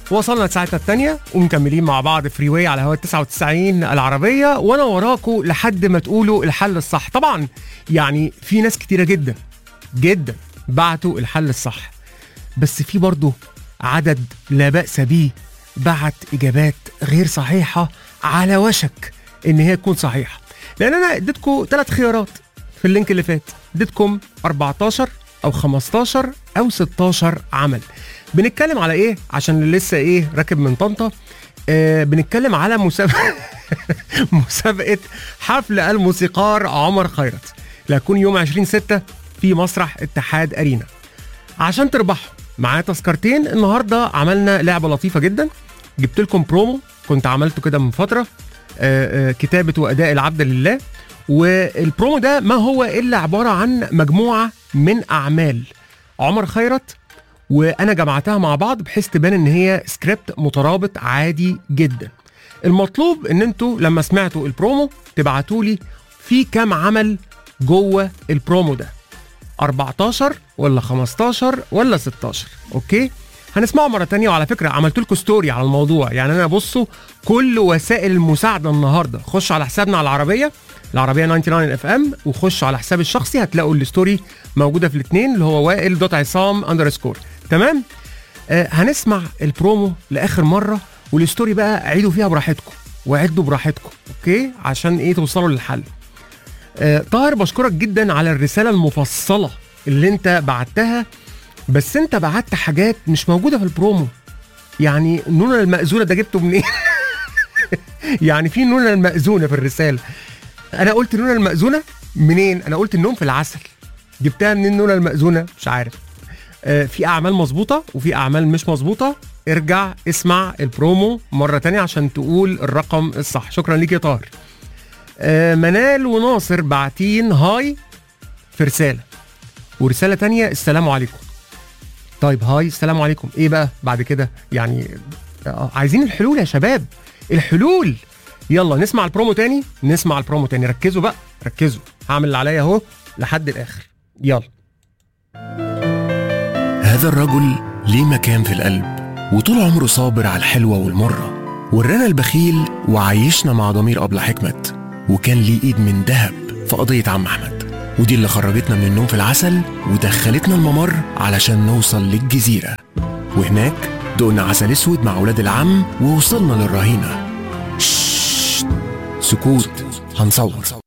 وصلنا لساعتنا الثانية ومكملين مع بعض فري واي على هوا 99 العربية وانا وراكم لحد ما تقولوا الحل الصح طبعا يعني في ناس كتيرة جدا جدا بعتوا الحل الصح بس في برضه عدد لا بأس به بعت إجابات غير صحيحة على وشك إن هي تكون صحيحة لأن أنا اديتكم ثلاث خيارات في اللينك اللي فات اديتكم 14 أو 15 أو 16 عمل بنتكلم على إيه عشان اللي لسه إيه راكب من طنطا آه بنتكلم على مسابقة مسابقة حفل الموسيقار عمر خيرت اللي هتكون يوم 20 6 في مسرح اتحاد أرينا عشان تربحوا معايا تذكرتين النهارده عملنا لعبه لطيفه جدا جبت لكم برومو كنت عملته كده من فتره آه، آه، كتابه واداء العبد لله والبرومو ده ما هو الا عباره عن مجموعه من اعمال عمر خيرت وانا جمعتها مع بعض بحيث تبان ان هي سكريبت مترابط عادي جدا المطلوب ان انتوا لما سمعتوا البرومو تبعتوا لي في كام عمل جوه البرومو ده 14 ولا 15 ولا 16 اوكي هنسمعه مره تانية وعلى فكره عملت لكم ستوري على الموضوع يعني انا بصوا كل وسائل المساعده النهارده خشوا على حسابنا على العربيه العربيه 99 اف ام وخشوا على حسابي الشخصي هتلاقوا الستوري موجوده في الاثنين اللي هو وائل دوت عصام اندرسكور تمام آه هنسمع البرومو لاخر مره والستوري بقى عيدوا فيها براحتكم وعدوا براحتكم اوكي عشان ايه توصلوا للحل آه، طاهر بشكرك جدا على الرساله المفصله اللي انت بعتها بس انت بعت حاجات مش موجوده في البرومو يعني النونه المأذونه ده جبته منين يعني في نونه المأذونه في الرساله انا قلت النونه المأذونه منين انا قلت النوم في العسل جبتها منين النونه المأذونه مش عارف آه، في اعمال مظبوطه وفي اعمال مش مظبوطه ارجع اسمع البرومو مره تانية عشان تقول الرقم الصح شكرا ليك يا طاهر آه، منال وناصر باعتين هاي في رساله ورساله تانية السلام عليكم طيب هاي السلام عليكم ايه بقى بعد كده يعني آه، عايزين الحلول يا شباب الحلول يلا نسمع البرومو تاني نسمع البرومو تاني ركزوا بقى ركزوا هعمل اللي عليا اهو لحد الاخر يلا هذا الرجل ليه مكان في القلب وطول عمره صابر على الحلوة والمرة ورانا البخيل وعايشنا مع ضمير أبلة حكمت وكان ليه إيد من ذهب في قضية عم أحمد ودي اللي خرجتنا من النوم في العسل ودخلتنا الممر علشان نوصل للجزيرة وهناك دقنا عسل اسود مع ولاد العم ووصلنا للرهينة ششت، سكوت هنصور